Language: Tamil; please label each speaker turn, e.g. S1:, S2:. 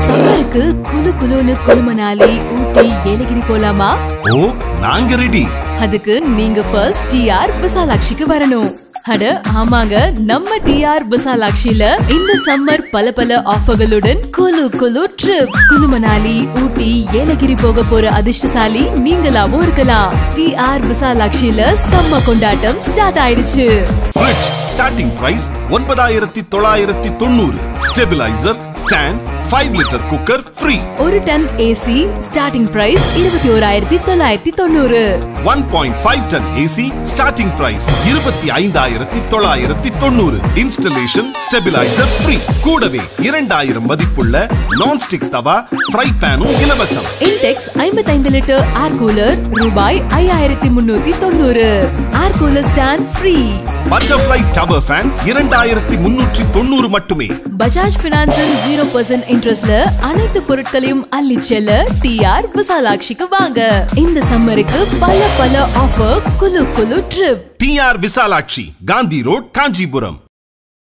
S1: சம்மருக்கு குலு குலுன்னு குலுமனாலி ஊட்டி ஏலகிரி போலாமா
S2: ஓ நாங்க ரெடி
S1: அதுக்கு நீங்க ஃபர்ஸ்ட் டிஆர் விசாலாட்சிக்கு வரணும் அட ஆமாங்க நம்ம டிஆர் விசாலாட்சியில இந்த சம்மர் பல பல ஆஃபர்களுடன் குலு குலு ட்ரிப் குலு மணாலி ஊட்டி ஏலகிரி போக போற அதிர்ஷ்டசாலி நீங்களாவும் இருக்கலாம் டிஆர் விசாலாட்சியில சம்ம கொண்டாட்டம் ஸ்டார்ட் ஆயிடுச்சு
S2: ஃப்ரிட்ஜ் ஸ்டார்டிங் பிரைஸ் ஒன்பதாயிரத்தி தொள்ளாயிரத்தி தொண்ணூறு stabiliser stand five litre cooker free
S1: ஒரு டன் ஏசி ஸ்டார்டிங் பிரைஸ் இருபத்தி ஓராயிரத்தி தொள்ளாயிரத்தி தொண்ணூறு
S2: one point five ton AC starting price இருபத்தி ஐந்தாயிரத்தி தொள்ளாயிரத்தி தொண்ணூறு இன்ஸ்டலேஷன் ஸ்டெபிலைசர் ஃப்ரீ கூடவே இரண்டாயிரம் மதிப்புள்ள நான்ஸ்டிக் தவா ஃப்ரை பேனும் இலவசம்
S1: இன்டெக்ஸ் ஐம்பத்தைந்து லிட்டர் ஏர் கூலர் ரூபாய் ஐயாயிரத்தி முன்னூத்தி தொண்ணூறு air cooler stand free
S2: butterfly tower fan இரண்டாயிரத்தி முன்னூற்றி தொண்ணூறு மட்டுமே
S1: பஜாஜ் பினான்சில் ஜீரோ பர்சன்ட் இன்ட்ரெஸ்ட்ல அனைத்து பொருட்களையும் அள்ளி செல்ல டிஆர் விசாலாட்சிக்கு வாங்க இந்த சம்மருக்கு பல பல offer Kulu Kulu trip
S2: TR Visalakshi Gandhi road Kanchipuram